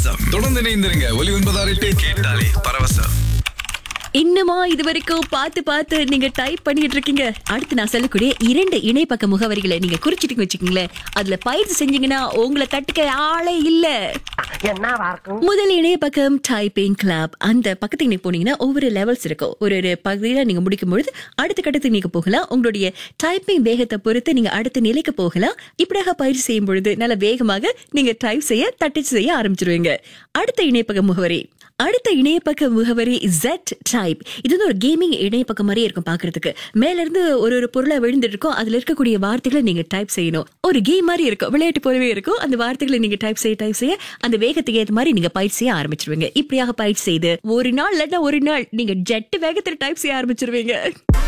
பரவசம் தொடர்ந்து இணைந்திருங்க ஒலி ஒன்பதாறு எட்டு கேட்டாலே பரவசம் இன்னுமா இது வரைக்கும் பார்த்து பார்த்து நீங்க டைப் பண்ணிட்டு இருக்கீங்க அடுத்து நான் சொல்லக்கூடிய இரண்டு இணைப்பக்க முகவரிகளை நீங்க குறிச்சிட்டு வச்சுக்கீங்களேன் அதுல பயிற்சி செஞ்சீங்கன்னா உங்களை தட்டுக்க ஆளே இல்ல என்னவா இருக்கும் முதல் இணையப்பக்கம் டைப்பிங் கிளப் அந்த பக்கத்துக்கு நீங்க போனீங்கன்னா ஒவ்வொரு லெவல்ஸ் இருக்கும் ஒரு ஒரு பகுதியில நீங்க முடிக்கும் பொழுது அடுத்த கட்டத்துக்கு நீங்க போகலாம் உங்களுடைய டைப்பிங் வேகத்தை பொறுத்து நீங்க அடுத்த நிலைக்கு போகலாம் இப்படியாக பயிற்சி செய்யும் பொழுது நல்ல வேகமாக நீங்க டைப் செய்ய தட்டச்சு செய்ய ஆரம்பிச்சிருவீங்க அடுத்த இணையப்பக்க முகவரி அடுத்த இணையப்பக்க முகவரி ஜெட் டைப் இது வந்து ஒரு கேமிங் இணையப்பக்கம் மாதிரியே இருக்கும் பாக்குறதுக்கு மேல இருந்து ஒரு ஒரு பொருளை விழுந்துட்டு இருக்கும் அதுல இருக்கக்கூடிய வார்த்தைகளை நீங்க டைப் செய்யணும் ஒரு கேம் மாதிரி இருக்கும் விளையாட்டு போலவே இருக்கும் அந்த வார்த்தைகளை நீங்க டைப் செய்ய டைப் செய்ய அந்த வேகத்துக்கு ஏற்ற மாதிரி நீங்க பயிற்சி செய்ய ஆரம்பிச்சிருவீங்க இப்படியாக பயிற்சி செய்து ஒரு நாள் இல்லாட்டா ஒரு நாள் நீங்க ஜெட் வேகத்துல டைப் செய்ய ஆரம்பிச்சிருவீங்க